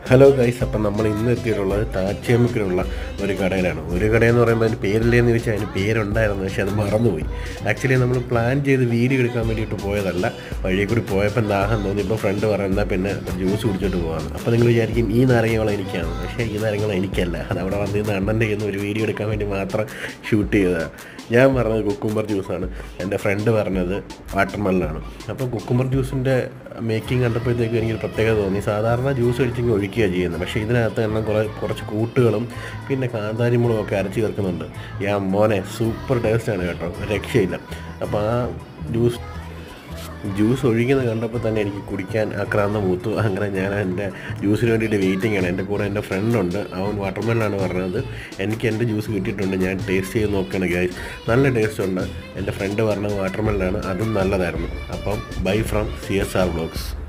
hello guys അപ്പം നമ്മൾ ഇന്ന് എത്തിയിട്ടുള്ളത് താച്ചിയമ്മക്കിലുള്ള ഒരു കടയിലാണ് ഒരു കടയെന്ന് പറയുമ്പോൾ അതിന് പേരില്ലേന്ന് ചോദിച്ചാൽ അതിന് പേരുണ്ടായിരുന്നു പക്ഷേ അത് മറന്നുപോയി ആക്ച്വലി നമ്മൾ പ്ലാൻ ചെയ്ത് വീഡിയോ എടുക്കാൻ വേണ്ടിയിട്ട് പോയതല്ല വഴിയെ കൂടി പോയപ്പോൾ ദാഹം തോന്നി ഇപ്പോൾ ഫ്രണ്ട് പറഞ്ഞാൽ പിന്നെ ജ്യൂസ് കുടിച്ചിട്ട് പോകാമെന്ന് അപ്പോൾ നിങ്ങൾ വിചാരിക്കും ഈ നാരങ്ങകൾ എനിക്കാണ് പക്ഷേ ഈ നാരങ്ങകൾ എനിക്കല്ല അത് അവിടെ വന്നിരുന്ന അണ്ണൻ്റെ കയ്യിൽ നിന്ന് ഒരു വീഡിയോ എടുക്കാൻ വേണ്ടി മാത്രം ഷൂട്ട് ചെയ്തതാണ് ഞാൻ പറഞ്ഞത് കുക്കുംബർ ജ്യൂസാണ് എൻ്റെ ഫ്രണ്ട് പറഞ്ഞത് വാട്ടർമെല്ലാണ് അപ്പോൾ കുക്കുംബർ ജ്യൂസിൻ്റെ മേക്കിംഗ് കണ്ടപ്പോഴത്തേക്ക് എനിക്ക് പ്രത്യേകത തോന്നി സാധാരണ ജ്യൂസ് അടിച്ചെങ്കിൽ ഒഴിക്കുക ചെയ്യുന്നത് പക്ഷേ ഇതിനകത്ത് എണ്ണം കുറേ കുറച്ച് കൂട്ടുകളും പിന്നെ കാന്താരിമുളകും ഒക്കെ അരച്ച് ചേർക്കുന്നുണ്ട് യാ മോനെ സൂപ്പർ ടേസ്റ്റാണ് കേട്ടോ രക്ഷയില്ല അപ്പോൾ ആ ജ്യൂസ് ജ്യൂസ് ഒഴിക്കുന്നത് കണ്ടപ്പോൾ തന്നെ എനിക്ക് കുടിക്കാൻ ആക്രാന്തം മൂത്തു അങ്ങനെ ഞാൻ എൻ്റെ ജ്യൂസിന് വേണ്ടിയിട്ട് വെയിറ്റിംഗ് ആണ് എൻ്റെ കൂടെ എൻ്റെ ഫ്രണ്ടുണ്ട് അവൻ വാട്ടർമെല്ലാണ് പറഞ്ഞത് എനിക്ക് എൻ്റെ ജ്യൂസ് കിട്ടിയിട്ടുണ്ട് ഞാൻ ടേസ്റ്റ് ചെയ്ത് നോക്കുകയാണ് ഗൈസ് നല്ല ടേസ്റ്റ് ഉണ്ട് എൻ്റെ ഫ്രണ്ട് പറഞ്ഞത് വാട്ടർമെല്ലാണ് അതും നല്ലതായിരുന്നു അപ്പം by from C S R blogs